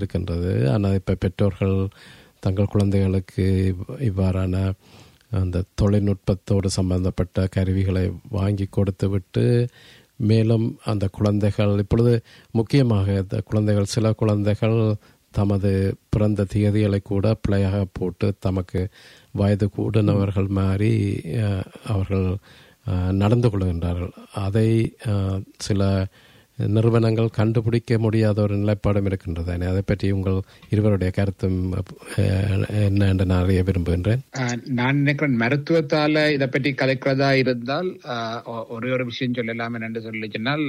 இருக்கின்றது ஆனால் இப்போ பெற்றோர்கள் தங்கள் குழந்தைகளுக்கு இவ்- இவ்வாறான அந்த தொழில்நுட்பத்தோடு சம்பந்தப்பட்ட கருவிகளை வாங்கி கொடுத்து விட்டு மேலும் அந்த குழந்தைகள் இப்பொழுது முக்கியமாக இந்த குழந்தைகள் சில குழந்தைகள் தமது பிறந்த தேதிகளை கூட பிழையாக போட்டு தமக்கு வயது கூடினவர்கள் மாதிரி அஹ், அவர்கள் அஹ், நடந்து கொள்கின்றார்கள் அதை அஹ், சில நிறுவனங்கள் கண்டுபிடிக்க முடியாத ஒரு நிலைப்பாடும் இருக்கின்றது அதை பற்றி உங்கள் இருவருடைய கருத்தும் அஹ், என்ன என்று நான் அறிய விரும்புகின்றேன் ஆஹ் நான் நினைக்கிறேன் மருத்துவத்தால இதை பற்றி கதைக்கிறதா இருந்தால் ஆஹ் ஒ- ஒரே ஒரு விஷயம் சொல்லலாம் என்னன்னு சொல்லி சொன்னால்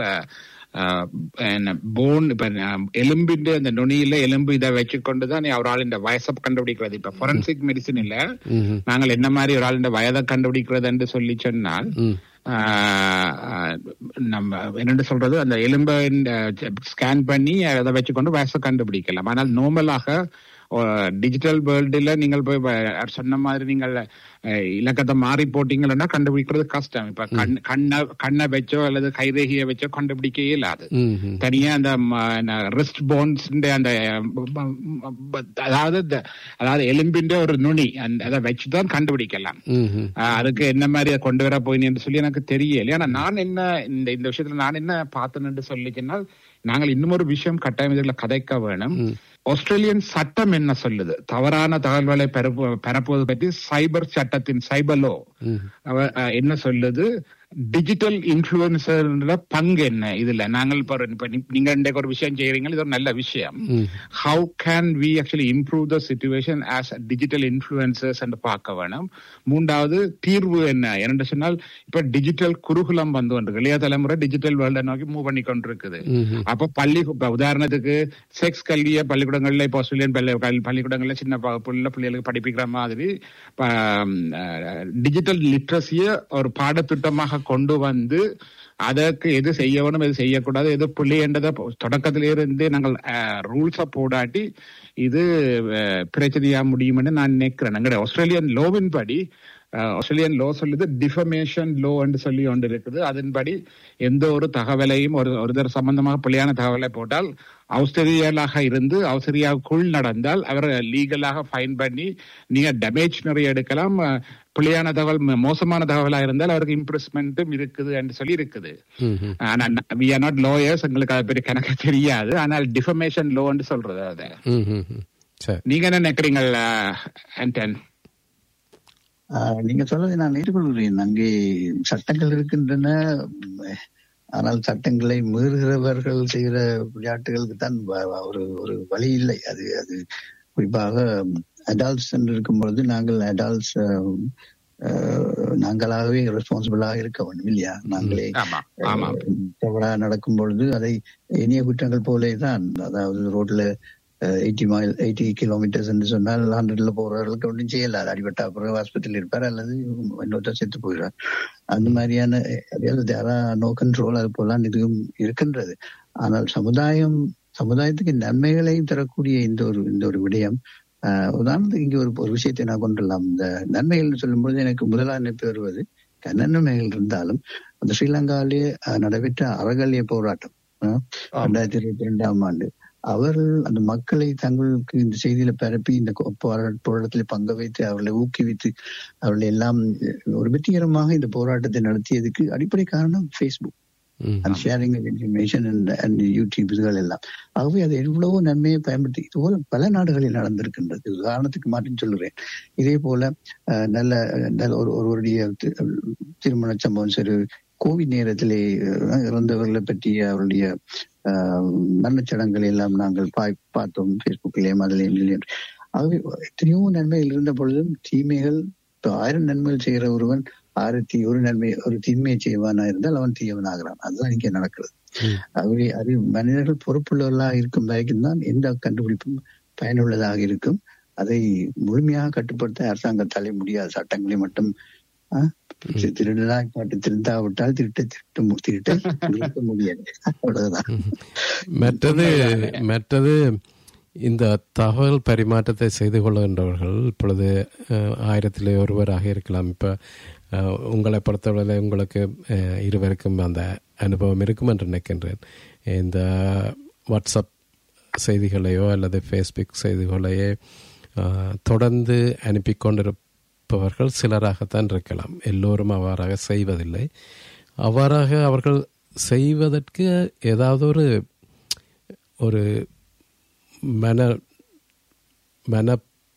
போன் இப்ப ஆஹ் எலும்பின் அந்த நுனியில எலும்பு இதை வச்சுக்கொண்டு தான் ஒரு ஆள் இந்த வயசை கண்டுபிடிக்கிறது இப்ப ஃபொரன்சிக் மெடிசின்ல ம்ஹும். நாங்கள் என்ன மாதிரி ஒரு ஆள் இந்த வயதை கண்டுபிடிக்கிறது என்று சொல்லி சொன்னால் ம். ஆஹ் ஆஹ் நம்ம என்னன்னு சொல்றது அந்த எலும்பை ஸ்கேன் பண்ணி அதை வச்சுக்கொண்டு வயசை கண்டுபிடிக்கலாம் ஆனால் நார்மலாக டிஜிட்டல் வேர்ல்டுல நீங்கள் போய் வ- சொன்ன மாதிரி நீங்கள் அஹ், இலக்கத்தை மாறி போட்டீங்கன்னா கண்டுபிடிக்கிறது கஷ்டம் இப்ப கண் கண்ணை கண்ணை வச்சோ அல்லது கைரேகியை வச்சோ கண்டுபிடிக்க இயலாது ம்ஹும். தனியா அந்த ரிஸ்ட் போன்ஸ் அந்த ம- ம- அதாவது இந்த- அதாவது எலும்பிന്റെ ஒரு நுனி அந்த- அதை வச்சுதான் கண்டுபிடிக்கலாம் ம்ஹும். ஆஹ் அதுக்கு என்ன மாதிரி அதை கொண்டு வர போயின்னு சொல்லி எனக்கு தெரியல ஆனா நான் என்ன இந்த இந்த விஷயத்துல நான் என்ன பார்த்தேன்னு சொல்லிச்சுன்னா நாங்கள் இன்னும் ஒரு விஷயம் கட்டாயம் இதுல கதைக்க வேணும் ஆஸ்திரேலியன் சட்டம் என்ன சொல்லுது தவறான தகவல்களை பரப்பு பரப்புவது பற்றி சைபர் சட்டத்தின் சைபர் லோ என்ன சொல்லுது டிஜிட்டல் இன்ஃபுளுசர் பங்கு என்ன இதுல நாங்கள் இப்ப ஒரு- இப்ப நீ- நீங்க இன்றைக்கு ஒரு விஷயம் செய்யறீங்க இது ஒரு நல்ல விஷயம் ம். How can we actually improve the situation as digital influencers என்று பார்க்க வேணும் மூன்றாவது தீர்வு என்ன என்று சொன்னால் இப்ப டிஜிட்டல் குருகுலம் வந்து கொண்டு இளைய தலைமுறை டிஜிட்டல் வேர்ல்ட நோக்கி மூவ் பண்ணி கொண்டிருக்குது ம்ஹும். அப்ப பள்ளி இப்ப உதாரணத்துக்கு செக்ஸ் கல்வியை பள்ளிக்கூடங்கள்ல இப்போ ஆஸ்திரேலியன் பள்ளி கல்- பள்ளிக்கூடங்கள்ல சின்ன ப- புள்ள பிள்ளைகளுக்கு படிப்பிக்கிற மாதிரி டிஜிட்டல் லிட்ரஸிய ஒரு பாடத்திட்டமாக கொண்டு வந்து அதற்கு எது செய்யணும் எது செய்யக்கூடாது எது பிள்ளைன்றதை தொடக்கத்திலிருந்தே நாங்கள் ரூல்ஸை போடாட்டி இது அஹ், பிரச்சனையா முடியும்னு நான் நினைக்கிறேன் எங்களுடைய ஆஸ்திரேலியன் லோவின் படி அஹ், ஆஸ்திரேலியன் லோ சொல்லுது டிஃபமேஷன் லோ என்று சொல்லி ஒன்று இருக்குது அதன்படி எந்த ஒரு தகவலையும் ஒரு ஒருத்தர் சம்பந்தமாக பிள்ளையான தகவலை போட்டால் ஆஸ்திரேலியலாக இருந்து ஆஸ்திரேலியாவுக்குள் நடந்தால் அவர் லீகலாக ஃபைன் பண்ணி நீங்க டேமேஜ் நிறைய எடுக்கலாம் அஹ், பிள்ளையான தகவல் ம- மோசமான தகவலா இருந்தால் அவருக்கு இம்ப்ரெஸ்மெண்ட்டும் இருக்குது என்று சொல்லி இருக்குது ம்ஹும். ஆனா வி ஆர் நாட் லோயர்ஸ் எங்களுக்கு அதை பற்றி கணக்கு தெரியாது ஆனால் டிஃபமேஷன் லோன்னு சொல்றது அதை ம்ஹும். சரி நீங்க என்ன நினைக்கிறீங்க ஆண்டன் ஆஹ் நீங்க சொல்வதை நான் ஏற்றுக்கொள்கிறேன் அங்கே சட்டங்கள் இருக்கின்றன உம், ஆனால் சட்டங்களை மீறுகிறவர்கள் செய்கிற விளையாட்டுகளுக்கு தான் வ- வ- ஒரு ஒரு வழி இல்லை அது அது குறிப்பாக அடால்ட்ஸ் என்று இருக்கும் பொழுது நாங்கள் அடால்ட்ஸ் நாங்களாகவே ரெஸ்பான்சிபிளாக இருக்க வேண்டும் இல்லையா நாங்களே ஆமா ஆமா தவறா நடக்கும் பொழுது அதை இனிய குற்றங்கள் போலே தான் அதாவது ரோட்ல எயிட்டி மைல் எயிட்டி கிலோமீட்டர்ஸ் என்று சொன்னால் ஹண்ட்ரட்ல போறவர்களுக்கு ஒன்றும் செய்யல அடிபட்ட அப்புறம் ஆஸ்பத்திரியில் இருப்பார் அல்லது இன்னொருத்தர் செத்து போயிடுறார் அந்த மாதிரியான அதாவது நோ கண்ட்ரோல் அது போலாம் இதுவும் இருக்கின்றது ஆனால் சமுதாயம் சமுதாயத்துக்கு நன்மைகளையும் தரக்கூடிய இந்த ஒரு இந்த ஒரு விடயம் ஆஹ் உதாரணத்துக்கு இங்க ஒரு ஒரு விஷயத்தை நான் கொண்டுலாம் இந்த நன்மைகள் சொல்லும்போது எனக்கு முதலா நினைப்பு வருவது நன்மைகள் இருந்தாலும் அந்த ஸ்ரீலங்காவிலே ஆஹ் நடைபெற்ற அறகல்ய போராட்டம் ஆஹ் ரெண்டாயிரத்தி இருபத்தி ரெண்டாம் ஆண்டு அவர்கள் அந்த மக்களை தங்களுக்கு இந்த செய்தியில பரப்பி இந்த கொ- போரா- போராட்டத்தில் பங்கு வைத்து அவர்களை ஊக்குவித்து அவர்களை எல்லாம் ஒரு வெற்றிகரமாக இந்த போராட்டத்தை நடத்தியதுக்கு அடிப்படை காரணம் ஃபேஸ்புக் ம். And sharing information and YouTube இதுகள் எல்லாம் ஆகவே அது எவ்வளவோ நன்மையை பயன்படுத்தி இது போல பல நாடுகளில் நடந்திருக்கின்றது உதாரணத்துக்கு மாற்றி சொல்லுறேன் இதே போல அஹ், நல்ல நல்ல ஒரு ஒருவருடைய தி- திருமண சம்பவம் சரி கோவிட் நேரத்திலே அஹ், இறந்தவர்களை பற்றிய அவருடைய அஹ், மரணச் சடங்குகளை எல்லாம் நாங்கள் பாய்- பார்த்தோம் ஃபேஸ்புக்கிலேயும் அதிலேயும் இல்லையும் ஆகவே எத்தனையோ நன்மைகள் இருந்த பொழுதும் தீமைகள் இப்ப ஆயிரம் நன்மைகள் செய்கிற ஒருவன் ஆயிரத்தி ஒரு நன்மை ஒரு தீமையை செய்வானா இருந்தால் அவன் தீயவனாகிறான் அதுதான் இங்கே நடக்கிறது ம். ஆகவே அது மனிதர்கள் பொறுப்புள்ளவர்களாக இருக்கும் வரைக்கும் தான் எந்த கண்டுபிடிப்பும் பயனுள்ளதாக இருக்கும் அதை முழுமையாக கட்டுப்படுத்த அரசாங்கத்தாலே முடியாது சட்டங்களை மட்டும் ஆ, தி- திருடனாய் பாட்டு திருந்தாவிட்டால் திருட்ட திருட்ட மு- திருட்ட நிறுத்த முடியாது அவ்வளவுதான் மற்றது மற்றது இந்த தகவல் பரிமாற்றத்தை செய்து கொள்கின்றவர்கள் இப்பொழுது அஹ், ஆயிரத்திலே ஒருவராக இருக்கலாம் இப்போ அஹ், உங்களை பொறுத்தவரை உங்களுக்கு அஹ், இருவருக்கும் அந்த அனுபவம் இருக்கும் என்று நினைக்கின்றேன் இந்த வாட்ஸ்அப் செய்திகளையோ அல்லது ஃபேஸ்புக் செய்திகளையோ அஹ், தொடர்ந்து அனுப்பி கொண்டிருப்பவர்கள் சிலராகத்தான் இருக்கலாம் எல்லோரும் அவ்வாறாக செய்வதில்லை அவ்வாறாக அவர்கள் செய்வதற்கு ஏதாவது ஒரு ஒரு மன மன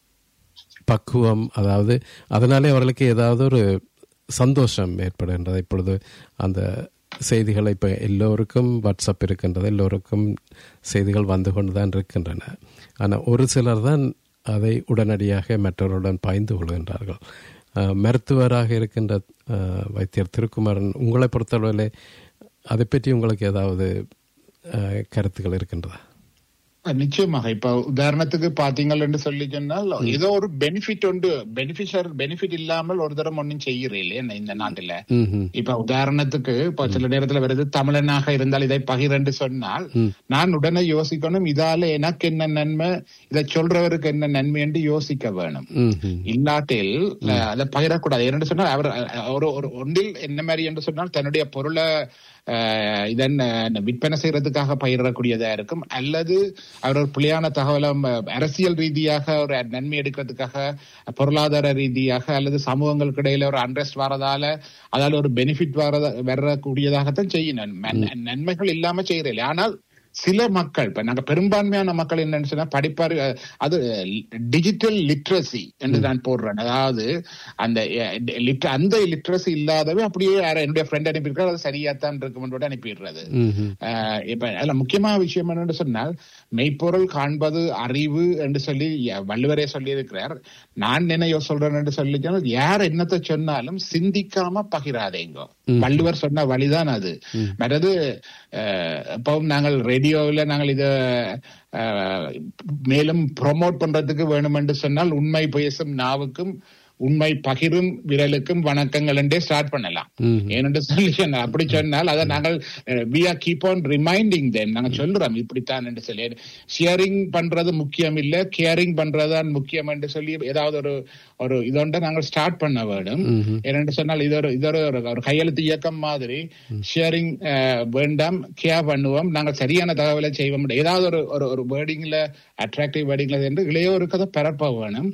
பக்குவம் அதாவது அதனாலே அவர்களுக்கு ஏதாவது ஒரு சந்தோஷம் ஏற்படுகின்றது இப்பொழுது அந்த செய்திகளை இப்போ எல்லோருக்கும் வாட்ஸ்அப் இருக்கின்றது எல்லோருக்கும் செய்திகள் வந்து கொண்டு தான் இருக்கின்றன ஆனால் ஒரு சிலர் தான் அதை உடனடியாக மற்றவருடன் பாய்ந்து கொள்கின்றார்கள் அஹ், மருத்துவராக இருக்கின்ற அஹ், வைத்தியர் திருக்குமாரன் உங்களை பொறுத்தளவில் அதை பற்றி உங்களுக்கு ஏதாவது அஹ், கருத்துக்கள் இருக்கின்றதா நிச்சயமாக இப்ப உதாரணத்துக்கு பாத்தீங்கன்னு சொல்லி சொன்னால் ஏதோ ஒரு பெனிஃபிட் உண்டு பெனிஃபிஷர் பெனிஃபிட் இல்லாமல் ஒரு தரம் ஒன்றும் செய்யறீங்களே இந்த நாட்டுல ம்ஹும். இப்ப உதாரணத்துக்கு இப்ப சில நேரத்துல வருது தமிழனாக இருந்தால் இதை பகிரண்டு சொன்னால் நான் உடனே யோசிக்கணும் இதால எனக்கு என்ன நன்மை இதை சொல்றவருக்கு என்ன நன்மை என்று யோசிக்க வேணும் ம்ஹும். இல்லாட்டில் அஹ், அதை பகிரக்கூடாது ஏன்னு சொன்னால் அவர் அஹ், ஒரு ஒரு ஒன்றில் என்ன மாதிரி என்று சொன்னால் தன்னுடைய பொருளை அஹ், இதன் அஹ், விற்பனை செய்யறதுக்காக பயிரிடக்கூடியதா இருக்கும் அல்லது அவர் ஒரு பிள்ளையான தகவலை அஹ், அரசியல் ரீதியாக ஒரு நன்மை எடுக்கிறதுக்காக பொருளாதார ரீதியாக அல்லது சமூகங்களுக்கு இடையில ஒரு அண்ட்ரஸ்ட் வரதால அதால ஒரு பெனிஃபிட் வரத வரக்கூடியதாகத்தான் செய்யணும் நன்- நன்மைகள் இல்லாம செய்யறதில்லை ஆனால் சில மக்கள் இப்ப நாங்க பெரும்பான்மையான மக்கள் என்னன்னு சொன்னா படிப்பாரு அஹ், அது டிஜிட்டல் லிட்ரஸி என்று நான் போடுறேன் அதாவது அந்த அஹ், lit- அந்த லிட்ரஸி இல்லாதவே அப்படியே யாரோ என்னுடைய ஃப்ரெண்ட் அனுப்பியிருக்காரு அது சரியாத்தான் இருக்குமென்று அனுப்பிடுறது ம்ஹும். ஆஹ் இப்ப அதுல முக்கியமான விஷயம் என்னன்னு சொன்னால் மெய்ப்பொருள் காண்பது அறிவு என்று சொல்லி ய- வள்ளுவரே சொல்லி இருக்கிறார் நான் என்ன யோ- சொல்றேன் என்று சொல்லி சொன்னால் யார் என்னத்தை சொன்னாலும் சிந்திக்காம பகிராதேங்க வள்ளுவர் சொன்ன வழிதான் அது மற்றது ஆஹ் எப்பவும் நாங்கள் ரேடியோவில் நாங்கள் இத ஆஹ் மேலும் ப்ரொமோட் பண்றதுக்கு வேணும் என்று சொன்னால் உண்மை பேசும் நாவுக்கும் உண்மை பகிரும் விரலுக்கும் வணக்கங்கள் என்றே ஸ்டார்ட் பண்ணலாம் ம்ஹும். ஏனென்று சொல்லி சொன்ன- அப்படி சொன்னால் அதை நாங்கள் we are keep on reminding them நாங்க சொல்றோம் இப்படித்தான் என்று சொல்லி ஷேரிங் பண்றது முக்கியம் இல்ல கேரிங் பண்றதுதான் முக்கியம் என்று சொல்லி ஏதாவது ஒரு ஒரு இதொண்ட நாங்கள் ஸ்டார்ட் பண்ண வேண்டும் ம்ஹும். ஏனென்று சொன்னால் இது ஒரு இது ஒரு ஒரு கையெழுத்து இயக்கம் மாதிரி ஷேரிங் வேண்டாம் கேர் பண்ணுவோம் நாங்கள் சரியான தகவலை செய்வோம் ஏதாவது ஒரு ஒரு ஒரு வேர்டிங்ல அட்ராக்டிவ் வேர்டிங்ல என்று இளையோருக்கு அதை பரப்ப வேணும்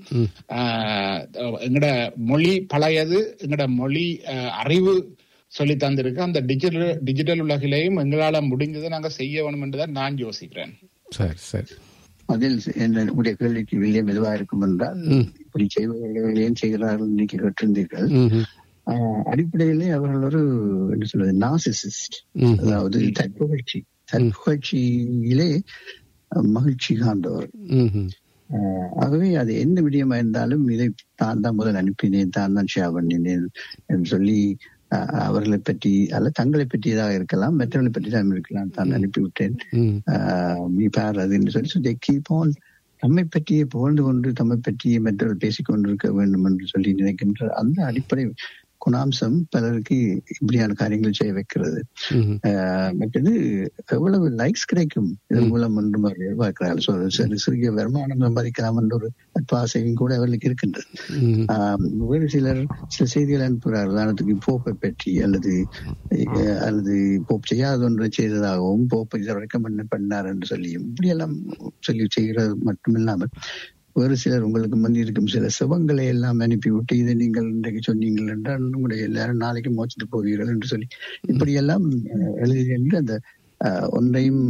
ஆஹ் எங்கட மொழி பழையது எங்கட மொழி ஆஹ் அறிவு சொல்லி தந்திருக்கு அந்த டிஜிட்டல் டிஜிட்டல் உலகிலேயும் எங்களால முடிஞ்சதை நாங்க செய்ய வேணும் என்றுதான் நான் யோசிக்கிறேன் சரி சரி அதில் என்னுடைய கேள்விக்கு வில்லியம் எதுவாக இருக்கும் என்றால் இப்படி செய்பவர்கள் ஏன் செய்கிறார்கள் இன்னைக்கு கேட்டிருந்தீர்கள் ம்ஹும். ஆஹ் அடிப்படையிலே அவர்கள் ஒரு என்ன சொல்வது நாசிசிஸ்ட் ம்ஹும். அதாவது தற்புகழ்ச்சி தற்புகழ்ச்சியிலே அஹ், மகிழ்ச்சி காண்பவர் ம்ஹும். ஆஹ் ஆகவே அது எந்த விடயமா இருந்தாலும் இதை தான் தான் முதல் அனுப்பினேன் தான் தான் ஷேர் பண்ணினேன் என்று சொல்லி ஆஹ் அவர்களை பற்றி அல்ல தங்களை பற்றியதாக இருக்கலாம் மற்றவர்களை பற்றி தான் இருக்கலாம் தான் அனுப்பிவிட்டேன் ம். ஆஹ் நீ பார் அது என்று சொல்லி சொல்லி கீப் ஆன் தம்மை பற்றியே புகழ்ந்து கொண்டு தம்மை பற்றியே மற்றவர்கள் பேசிக் கொண்டிருக்க வேண்டும் என்று சொல்லி நினைக்கின்ற அந்த அடிப்படை குணாம்சம் பலருக்கு இப்படியான காரியங்கள் செய்ய வைக்கிறது ம்ஹும். ஆஹ் மற்றது எவ்வளவு லைக்ஸ் கிடைக்கும் இதன் மூலம் ஒன்றும் அவர்கள் எதிர்பார்க்கிறார்கள் So, சிறு சிறிய வருமானம் சம்பாதிக்கலாம் என்ற ஒரு ஆசையும் கூட அவர்களுக்கு இருக்கின்றது ம்ஹும். ஆஹ் வேறு சிலர் சில செய்திகள் அனுப்புகிறார்கள் உதாரணத்துக்கு போப்பை பற்றி அல்லது அஹ், அல்லது போப் செய்யாத ஒன்றை செய்ததாகவும் போப்பை ரெக்கமெண்ட் பண்ணார் என்று சொல்லியும் இப்படியெல்லாம் சொல்லி செய்கிறது மட்டுமில்லாமல் வேறு சிலர் உங்களுக்கு முந்தி இருக்கும் சில சிவங்களை எல்லாம் அனுப்பிவிட்டு இதை நீங்கள் இன்றைக்கு சொன்னீங்கள் என்றால் உங்களுடைய எல்லாரும் நாளைக்கு மோச்சிட்டு போவீர்கள் என்று சொல்லி இப்படியெல்லாம் அஹ், எழுதி என்று அந்த அஹ், ஒன்றையும்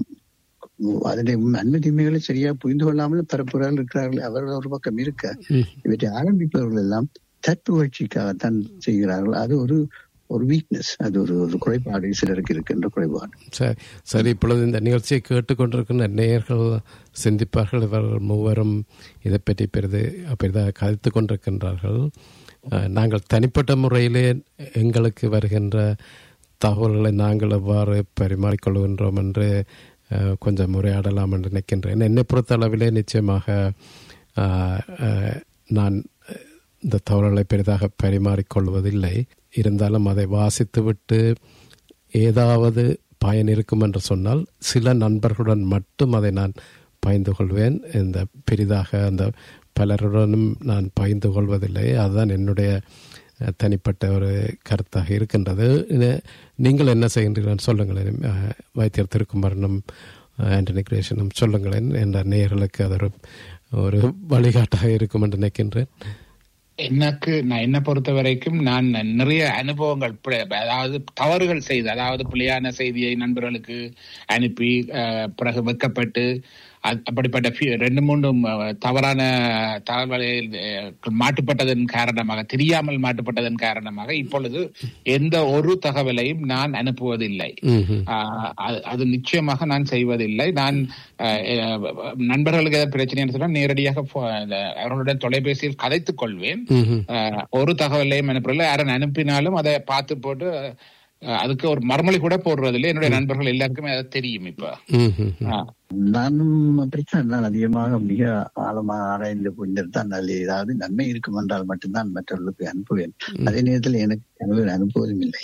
அதனுடைய நன்மை தீமைகளை சரியா புரிந்து கொள்ளாமல் பரப்புகிறார்கள் இருக்கிறார்கள் அவர்கள் ஒரு பக்கம் இருக்க ம். இவற்றை ஆரம்பிப்பவர்கள் எல்லாம் தத்துவழ்ச்சிக்காகத்தான் செய்கிறார்கள் அது ஒரு ஒரு வீக்னஸ் அது ஒரு ஒரு குறைபாடு சிலருக்கு இருக்கின்ற குறைபாடு சரி சரி இப்பொழுது இந்த நிகழ்ச்சியை கேட்டுக்கொண்டிருக்கின்ற நேயர்கள் சிந்திப்பார்கள் இவர்கள் மூவரும் இதை பற்றி பெரிது பெரிதாக கதைத்து கொண்டிருக்கின்றார்கள் அஹ், நாங்கள் தனிப்பட்ட முறையிலே எங்களுக்கு வருகின்ற தகவல்களை நாங்கள் எவ்வாறு பரிமாறிக்கொள்கின்றோம் என்று அஹ், கொஞ்சம் உரையாடலாம் என்று நினைக்கின்றேன் என்னை பொறுத்த அளவிலே நிச்சயமாக அஹ், அஹ், நான் இந்த தகவல்களை பெரிதாக பரிமாறிக்கொள்வதில்லை இருந்தாலும் அதை வாசித்துவிட்டு ஏதாவது பயன் இருக்கும் என்று சொன்னால் சில நண்பர்களுடன் மட்டும் அதை நான் பகிர்ந்து கொள்வேன் இந்த பெரிதாக அந்த பலருடனும் நான் பகிர்ந்து கொள்வதில்லை அதுதான் என்னுடைய அஹ், தனிப்பட்ட ஒரு கருத்தாக இருக்கின்றது இது நீங்கள் என்ன செய்கின்றீர்கள் சொல்லுங்களேன் அஹ், வைத்தியர் திருக்குமரனும் ஆண்டனி கிரேஷனும் சொல்லுங்களேன் என்ற நேயர்களுக்கு அது ஒரு ஒரு வழிகாட்டாக இருக்கும் என்று நினைக்கின்றேன் எனக்கு நான் என்ன பொறுத்த வரைக்கும் நான் நிறைய அனுபவங்கள் பிழை- அதாவது தவறுகள் செய்து அதாவது பிழையான செய்தியை நண்பர்களுக்கு அனுப்பி அஹ், பிறகு வெக்கப்பட்டு அ- அப்படிப்பட்ட few- ரெண்டு மூன்று அஹ், தவறான தகவல்களில் அஹ், மாட்டுப்பட்டதன் காரணமாக தெரியாமல் மாட்டுப்பட்டதன் காரணமாக இப்பொழுது எந்த ஒரு தகவலையும் நான் அனுப்புவதில்லை ம்ஹும். ஆஹ் அது- அது நிச்சயமாக நான் செய்வதில்லை நான் ஆஹ் அஹ் நண்பர்களுக்கு ஏதாவது பிரச்சனை சொன்னால் நேரடியாக போ- அந்த அவர்களுடன் தொலைபேசியில் கதைத்துக் கொள்வேன் ம்ஹும். ஆஹ் ஒரு தகவலையும் அனுப்புறதில்லை யாரும் அனுப்பினாலும் அதை பார்த்து போட்டு ஆஹ் அதுக்கு ஒரு மறுமொழி கூட போடுறதில்லை என்னுடைய நண்பர்கள் எல்லாருக்குமே அது தெரியும் இப்ப ம்ஹும். ஆஹ் நானும் அப்படித்தான் நான் அதிகமாக மிக ஆழமாக ஆராய்ந்து புரிந்தது தான் அதில் ஏதாவது நன்மை இருக்கும் என்றால் மட்டும்தான் மற்றவர்களுக்கு அனுப்புவேன் அதே நேரத்தில் எனக்கு கணவர் அனுப்புவதும் இல்லை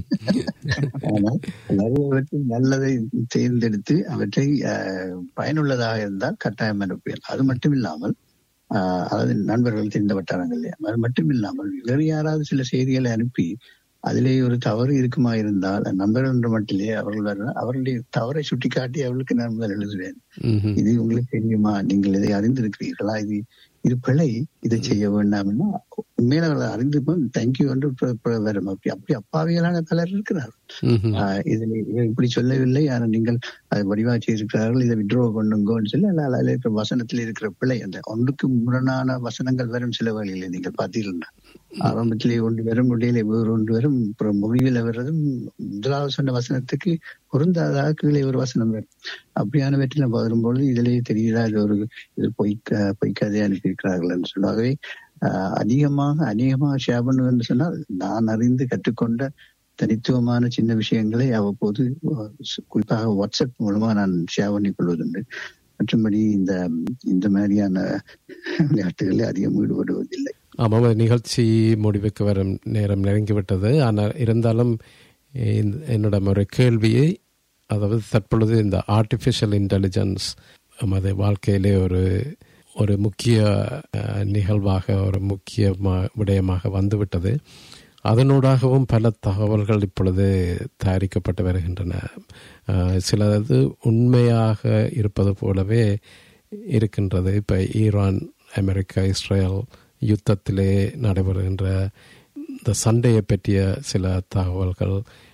ஆனால் நிறையவற்றில் நல்லதை தேர்ந்தெடுத்து அவற்றை அஹ், பயனுள்ளதாக இருந்தால் கட்டாயம் அனுப்புவேன் அது மட்டும் இல்லாமல் ஆஹ், அதாவது நண்பர்கள் தெரிந்த வட்டாரங்கள் அது மட்டும் இல்லாமல் வேறு யாராவது சில செய்திகளை அனுப்பி அதிலே ஒரு தவறு இருக்குமா இருந்தால் நண்பர்கள் என்ற மட்டிலே அவர்கள் வர- அவர்களுடைய தவறை சுட்டிக்காட்டி அவர்களுக்கு நான் முதல் எழுதுவேன் ம்ஹும். இது உங்களுக்கு தெரியுமா நீங்கள் இதை அறிந்திருக்கிறீர்களா இது இது பிழை இதை செய்ய வேண்டாம்னா உண்மையில அவர்கள் அறிந்து தேங்க்யூ என்று ப- ப- வரும் அப்படி அப்படி அப்பாவிகளான பலர் இருக்கிறார் ம்ஹும். ஆஹ் இதில் இவர் இப்படி சொல்லவில்லை ஆனால் நீங்கள் அதை வடிவாச்சி இருக்கிறார்கள் இதை விட்ரோ பண்ணுங்கன்னு சொல்லி அல்ல அதில் இருக்கிற வசனத்தில் இருக்கிற பிழை அந்த ஒன்றுக்கு முரணான வசனங்கள் வரும் சில வழியில் நீங்கள் பார்த்தீங்கன்னா ஆரம்பத்திலே ஒன்று வரும் இடையிலே வேறு ஒன்று வரும் அப்புறம் முடிவில் வர்றதும் முதலாவது சொன்ன வசனத்துக்கு பொருந்தாத கீழே ஒரு வசனம் வரும் அப்படியான வெற்றில வரும்பொழுது இதிலேயே தெரியுதா இது ஒரு இது பொய்க்க பொய்க்காதே அனுப்பியிருக்கிறார்கள் என்று சொன்னாகவே ஆஹ் அதிகமாக அநேகமாக ஷேர் பண்ணுவேன் சொன்னால் நான் அறிந்து கற்றுக்கொண்ட தனித்துவமான சின்ன விஷயங்களை அவ்வப்போது அஹ், குறிப்பாக வாட்ஸ்அப் மூலமா நான் ஷேர் பண்ணிக் கொள்வதுண்டு மற்றபடி இந்த இந்த மாதிரியான விளையாட்டுகளில் அதிகம் ஈடுபடுவதில்லை ஆமாம் அது நிகழ்ச்சி முடிவுக்கு வரும் நேரம் நெருங்கிவிட்டது ஆனால் இருந்தாலும் இந்த- என்னிடம் ஒரு கேள்வியை அதாவது தற்பொழுது இந்த ஆர்டிஃபிஷியல் இன்டெலிஜென்ஸ் நமது வாழ்க்கையிலே ஒரு ஒரு முக்கிய அஹ், நிகழ்வாக ஒரு முக்கியமாக விடயமாக வந்துவிட்டது அதனூடாகவும் பல தகவல்கள் இப்பொழுது தயாரிக்கப்பட்டு வருகின்றன அஹ், சிலது உண்மையாக இருப்பது போலவே இருக்கின்றது இப்போ ஈரான் அமெரிக்கா இஸ்ரேல் யுத்தத்திலே நடைபெறுகின்ற இந்த சண்டையை பற்றிய சில தகவல்கள்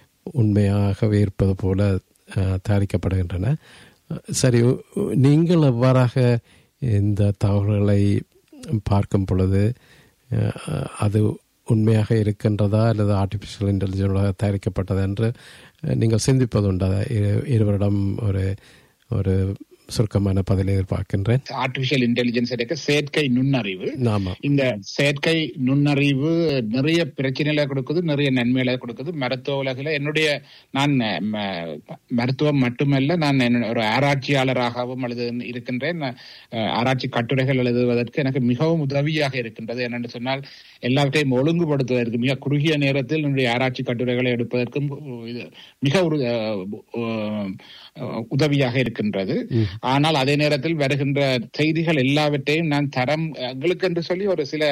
உண்மையாகவே இருப்பது போல அஹ், தயாரிக்கப்படுகின்றன அஹ், சரி உ- உ- நீங்கள் எவ்வாறாக இந்த தகவல்களை பார்க்கும் பொழுது அஹ், அது உண்மையாக இருக்கின்றதா அல்லது ஆர்டிஃபிஷியல் இன்டெலிஜென்ஸாக தயாரிக்கப்பட்டதா என்று அஹ், நீங்கள் சிந்திப்பதுண்டா இரு- இருவரிடம் ஒரு ஒரு சுருக்கமான பதிலை எதிர்பார்க்கின்றேன் ஆர்டிபிஷியல் இன்டெலிஜென்ஸ் இருக்க செயற்கை நுண்ணறிவு ஆமாம் இந்த செயற்கை நுண்ணறிவு நிறைய பிரச்சனைகளை கொடுக்குது நிறைய நன்மைகளை கொடுக்குது மருத்துவ உலகில் என்னுடைய நான் ம- மருத்துவம் மட்டுமல்ல நான் என்ன- ஒரு ஆராய்ச்சியாளராகவும் எழுது இருக்கின்றேன் நான், அஹ், ஆராய்ச்சி கட்டுரைகள் எழுதுவதற்கு எனக்கு மிகவும் உதவியாக இருக்கின்றது என்னென்று சொன்னால் எல்லாவற்றையும் ஒழுங்குபடுத்துவதற்கு மிக குறுகிய நேரத்தில் என்னுடைய ஆராய்ச்சி கட்டுரைகளை எடுப்பதற்கும் இது மிக ஒரு அஹ், அஹ், உதவியாக இருக்கின்றது ஆனால் அதே நேரத்தில் வருகின்ற செய்திகள் எல்லாவற்றையும் நான் தரம் எங்களுக்கு என்று சொல்லி ஒரு சில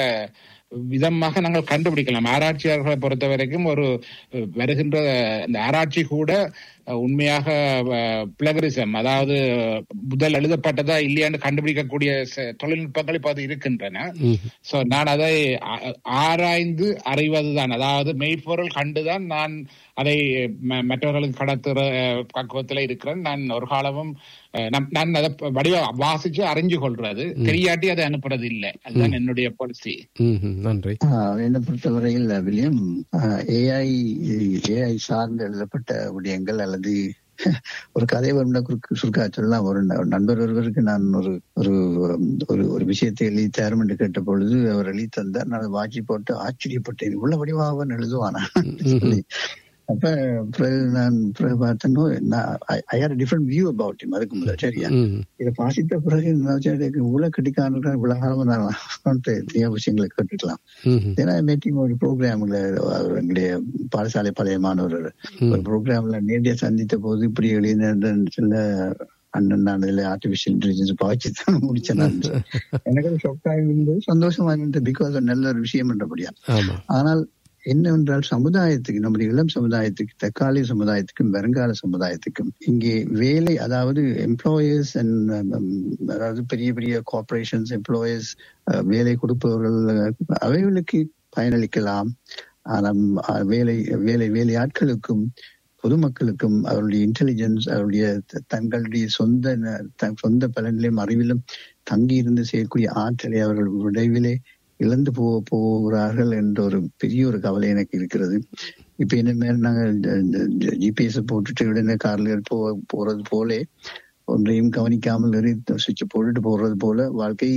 விதமாக நாங்கள் கண்டுபிடிக்கலாம் ஆராய்ச்சியாளர்களை பொறுத்த வரைக்கும் ஒரு அஹ், வருகின்ற இந்த ஆராய்ச்சி கூட அஹ், உண்மையாக பிளகரிசம் அதாவது முதல் எழுதப்பட்டதா இல்லையான்னு கண்டுபிடிக்கக்கூடிய ச- தொழில்நுட்பங்கள் இப்ப அது இருக்கின்றன சோ நான் அதை ஆ- ஆராய்ந்து அறிவதுதான் அதாவது மெய்ப்பொருள் கண்டுதான் நான் அதை ம- மற்றவர்களுக்கு கடத்துற அஹ், பக்குவத்துல இருக்கிறேன் நான் ஒரு காலமும் அஹ், நான் நான் அதை வடிவ வாசிச்சு அறிஞ்சு கொள்றது தெரியாட்டி அதை அனுப்புறது இல்லை அதுதான் என்னுடைய பாலிசி ம் நன்றி ஆஹ் என்னை பொறுத்தவரையில் வில்லியம் ஏஐ ஏஐ சார்ந்து எழுதப்பட்ட விடயங்கள் அல்லது ஒரு கதை வரும்னா குறுக்கு சுருக்கா சொல்லலாம் ஒரு ந- ஒரு நண்பர் ஒருவருக்கு நான் ஒரு ஒரு ஒரு ஒரு விஷயத்தை எழுதி தரும் என்று கேட்ட பொழுது அவர் எழுதி தந்தார் நான் அதை வாட்சி போட்டு ஆச்சரியப்பட்டேன் உள்ள வடிவாக எழுதுவானா சொல்லி அப்ப பிறகு நான் பிறகு பார்த்தேனோ I hear different view about him அதுக்கு முதல்ல சரியா ம் இதை வாசித்த பிறகு இவ்வளவு கட்டிக்கான இவ்வளவு காலமா நான் நிறைய விஷயங்களை கேட்டுக்கலாம் ம் ஏன்னா மீட்டிங் ஒரு ப்ரோக்ராம்ல எங்களுடைய பாடசாலை பழைய மாணவர் ஒரு ப்ரோக்ராம்ல நேரடியா சந்தித்த போது இப்படி எழுதின சில அண்ணன் நான் இதுல ஆர்டிபிஷியல் இன்டெலிஜென்ஸ் பாய்ச்சி தான் முடிச்சேன் நான். எனக்கு அது ஷொக்காக இருந்தது சந்தோஷமா இருந்தது பிகாஸ் நல்ல ஒரு விஷயம் என்றபடியா ஆமா ஆனால் என்னவென்றால் சமுதாயத்துக்கு நம்முடைய இளம் சமுதாயத்துக்கு தற்காலிக சமுதாயத்துக்கும் வருங்கால சமுதாயத்துக்கும் இங்கே வேலை அதாவது எம்ப்ளாயர்ஸ் அண்ட் அதாவது பெரிய பெரிய கார்பரேஷன்ஸ் எம்ப்ளாயர்ஸ் வேலை கொடுப்பவர்கள் அவைகளுக்கு பயனளிக்கலாம் ஆனால் அஹ், வேலை வேலை வேலையாட்களுக்கும் பொதுமக்களுக்கும் அவருடைய இன்டெலிஜென்ஸ் அவருடைய த- தங்களுடைய சொந்த ந- த- சொந்த பலனிலும் அறிவிலும் தங்கி இருந்து செய்யக்கூடிய ஆற்றலை அவர்கள் விரைவிலே இழந்து போ போகிறார்கள் என்ற ஒரு பெரிய ஒரு கவலை எனக்கு இருக்கிறது இப்ப என்ன நாங்கள் ஜிபிஎஸ் போட்டுட்டு உடனே கார்ல போ போறது போலே ஒன்றையும் கவனிக்காமல் சுவிட்ச் போட்டுட்டு போறது போல வாழ்க்கை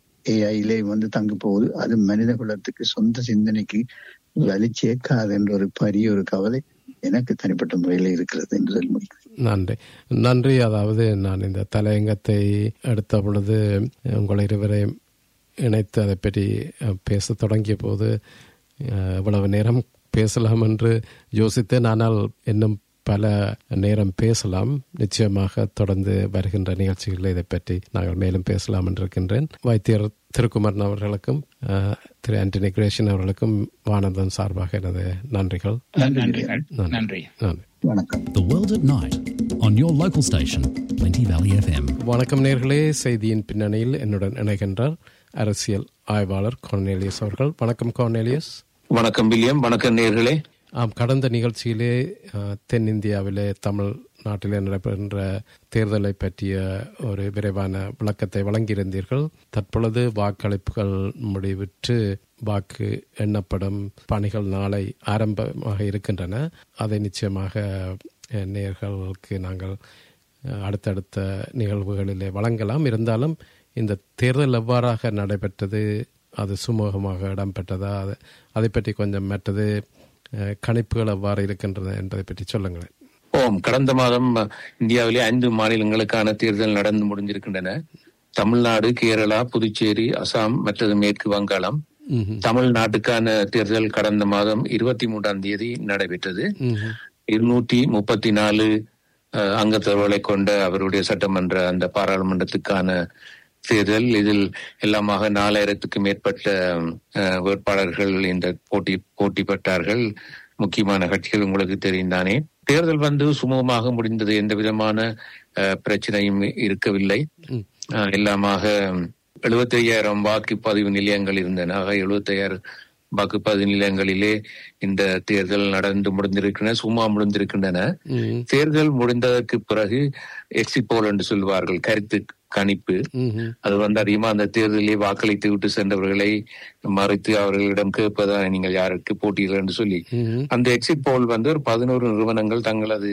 ஏஐலே வந்து தங்க போகுது அது மனித குலத்துக்கு சொந்த சிந்தனைக்கு வலி சேர்க்காது என்ற ஒரு பெரிய ஒரு கவலை எனக்கு தனிப்பட்ட முறையில் இருக்கிறது என்று சொல்லி முடிக்கிறேன் நன்றி நன்றி அதாவது நான் இந்த தலையங்கத்தை எடுத்த பொழுது உங்கள் இருவரையும் இணைத்து அதை பற்றி அஹ், பேசத் தொடங்கிய போது அஹ், இவ்வளவு நேரம் பேசலாம் என்று யோசித்தேன் ஆனால் இன்னும் பல நேரம் பேசலாம் நிச்சயமாக தொடர்ந்து வருகின்ற நிகழ்ச்சிகளில் இதை பற்றி நாங்கள் மேலும் பேசலாம் என்றிருக்கின்றேன் வைத்தியர் திருக்குமரன் அவர்களுக்கும் அஹ், திரு ஆண்டனி கிரேஷன் அவர்களுக்கும் வானந்தன் சார்பாக எனது நன்றிகள் நன்றிகள் நன்றி நன்றி வணக்கம் The World at Night on your local station, Plenty Valley FM. வணக்கம் நேர்களே செய்தியின் பின்னணியில் என்னுடன் இணைகின்றார் அரசியல் ஆய்வாளர் கார்னேலியஸ் அவர்கள் வணக்கம் கார்னேலியஸ் வணக்கம் வில்லியம் வணக்கம் நேர்களே ஆம் கடந்த நிகழ்ச்சியிலே அஹ், தென்னிந்தியாவிலே தமிழ் நாட்டிலே நடைபெறுகின்ற தேர்தலை பற்றிய ஒரு விரைவான விளக்கத்தை வழங்கியிருந்தீர்கள் தற்பொழுது வாக்களிப்புகள் முடிவிட்டு வாக்கு எண்ணப்படும் பணிகள் நாளை ஆரம்பமாக இருக்கின்றன அதை நிச்சயமாக அஹ், நேயர்களுக்கு நாங்கள் அஹ், அடுத்தடுத்த நிகழ்வுகளிலே வழங்கலாம் இருந்தாலும் இந்த தேர்தல் எவ்வாறாக நடைபெற்றது அது சுமூகமாக இடம்பெற்றதா அது அதை பற்றி கொஞ்சம் மற்றது அஹ், கணிப்புகள் எவ்வாறு இருக்கின்றன என்பதை பற்றி சொல்லுங்களேன் ஓம் கடந்த மாதம் அஹ், இந்தியாவிலே ஐந்து மாநிலங்களுக்கான தேர்தல் நடந்து முடிஞ்சிருக்கின்றன தமிழ்நாடு கேரளா புதுச்சேரி அசாம் மற்றது மேற்கு வங்காளம் ம்ஹும். தமிழ்நாட்டுக்கான தேர்தல் கடந்த மாதம் இருபத்தி மூன்றாம் தேதி நடைபெற்றது ம்ஹும். இருநூற்றி முப்பத்தி நாலு அங்கத்தவர்களை கொண்ட அவருடைய சட்டமன்ற அந்த பாராளுமன்றத்துக்கான தேர்தல் இதில் எல்லாமாக நாலாயிரத்துக்கு மேற்பட்ட அஹ், வேட்பாளர்கள் இந்த போட்டி போட்டி பெற்றார்கள் முக்கியமான கட்சிகள் உங்களுக்கு தெரியும் தானே தேர்தல் வந்து சுமூகமாக முடிந்தது எந்த விதமான அஹ், பிரச்சனையும் இருக்கவில்லை ம். அஹ், எல்லாமாக எழுபத்தி ஐயாயிரம் வாக்குப்பதிவு நிலையங்கள் இருந்தன ஆக எழுபத்தி ஐயாயிரம் வாக்குப்பதிவு நிலையங்களிலே இந்த தேர்தல் நடந்து முடிந்திருக்கின்றன சும்மா முடிந்திருக்கின்றன ம்ஹும். தேர்தல் முடிந்ததற்கு பிறகு எக்ஸிட் போல் என்று சொல்வார்கள் கருத்து கணிப்பு ம்ஹும். அது வந்து அதிகமா அந்த தேர்தலிலே வாக்களித்து விட்டு சென்றவர்களை மறைத்து அவர்களிடம் கேட்பதா நீங்கள் யாருக்கு போட்டீர்கள் என்று சொல்லி ம்ஹும். அந்த எக்ஸிட் போல் வந்து ஒரு பதினோரு நிறுவனங்கள் தங்களது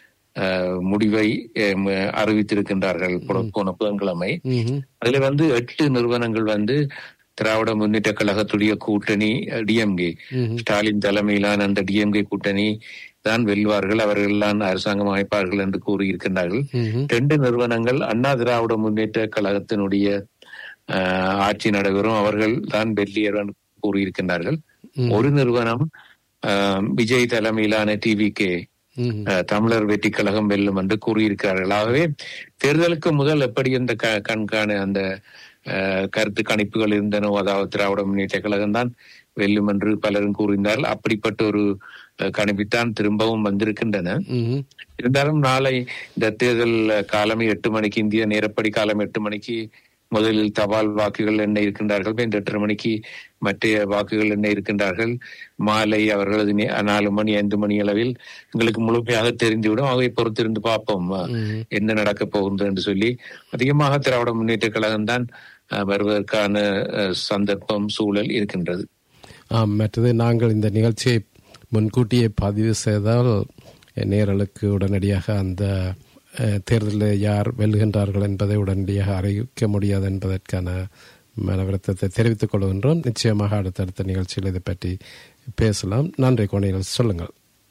அஹ், முடிவை அஹ், அறிவித்திருக்கின்றார்கள் போன- போன புதன்கிழமை ம்ஹும். அதுல வந்து எட்டு நிறுவனங்கள் வந்து திராவிட முன்னேற்ற கழகத்துடைய கூட்டணி டிஎம்கே ம்ஹும். ஸ்டாலின் தலைமையிலான அந்த டிஎம்கே கூட்டணி தான் வெல்வார்கள் அவர்கள் தான் அரசாங்கம் அமைப்பார்கள் என்று கூறியிருக்கின்றார்கள் ம்ஹும். ரெண்டு நிறுவனங்கள் அண்ணா திராவிட முன்னேற்ற கழகத்தினுடைய ஆஹ், ஆட்சி நடைபெறும் அவர்கள் தான் வெள்ளியர் என்று கூறியிருக்கின்றார்கள் ஒரு நிறுவனம் ஆஹ், விஜய் தலைமையிலான டிவிகே ம்ஹும். தமிழர் வெற்றி கழகம் வெல்லும் என்று கூறியிருக்கிறார்கள் ஆகவே தேர்தலுக்கு முதல் எப்படி அந்த க- கண்காண அந்த ஆஹ், கருத்து கணிப்புகள் இருந்தனோ அதாவது திராவிட முன்னேற்ற கழகம் தான் வெல்லும் என்று பலரும் கூறினார்கள் அப்படிப்பட்ட ஒரு ஆஹ், கணிப்புத்தான் திரும்பவும் வந்திருக்கின்றன ம்ஹும். இருந்தாலும் நாளை இந்த தேர்தல் காலம் எட்டு மணிக்கு இந்திய நேரப்படி காலம் எட்டு மணிக்கு முதலில் தபால் வாக்குகள் என்ன இருக்கின்றார்கள் பின் எட்டரை மணிக்கு மற்ற வாக்குகள் என்ன இருக்கின்றார்கள் மாலை அவர்களது நே- நாலு மணி ஐந்து மணி அளவில் எங்களுக்கு முழுமையாக தெரிந்துவிடும் அவை பொறுத்திருந்து பார்ப்போம் ம்ஹும். என்ன நடக்கப் போகின்றது என்று சொல்லி அதிகமாக திராவிட முன்னேற்ற கழகம் தான் வருவதற்கான அஹ், சந்தர்ப்பம் சூழல் இருக்கின்றது ஆம் மற்றது நாங்கள் இந்த நிகழ்ச்சியை முன்கூட்டியே பதிவு செய்தால் நேரலுக்கு உடனடியாக அந்த அஹ், தேர்தலில் யார் வெல்லுகின்றார்கள் என்பதை உடனடியாக அறிவிக்க முடியாது என்பதற்கான மனவருத்தத்தை தெரிவித்துக் கொள்கின்றோம் நிச்சயமாக அடுத்தடுத்த நிகழ்ச்சியில் இதை பற்றி பேசலாம் நன்றி கோணையில் சொல்லுங்கள்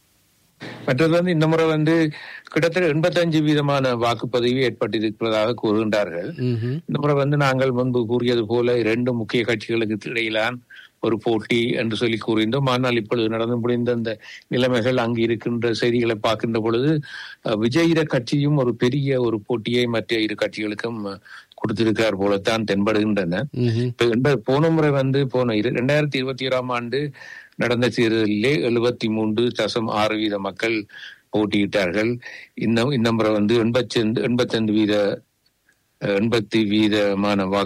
மற்றது வந்து இந்த முறை வந்து கிட்டத்தட்ட எண்பத்தஞ்சு வீதமான வாக்குப்பதிவு ஏற்பட்டிருக்கிறதாக கூறுகின்றார்கள் ம்ஹும். இந்த முறை வந்து நாங்கள் முன்பு கூறியது போல இரண்டு முக்கிய கட்சிகளுக்கு இடையிலான் ஒரு போட்டி என்று சொல்லி கூறியிருந்தோம் ஆனால் இப்பொழுது நடந்து முடிந்த அந்த நிலைமைகள் அங்கு இருக்கின்ற செய்திகளை பார்க்கின்ற பொழுது அஹ், விஜயிட கட்சியும் ஒரு பெரிய ஒரு போட்டியை மற்ற இரு கட்சிகளுக்கும் அஹ், கொடுத்திருக்கிறார் போலத்தான் தென்படுகின்றன ம்ஹும். இப்ப இந்த போன முறை வந்து போன இரு- ரெண்டாயிரத்தி இருபத்தி ஓராம் ஆண்டு நடந்த தேர்தலிலே எழுபத்தி மூன்று தசம் ஆறு வீத மக்கள் போட்டியிட்டார்கள் இன்னும் இன்னும் வந்து எண்பத்தி எண்பத்தைந்து வீத எண்பத்தி வீதமான வாக்கு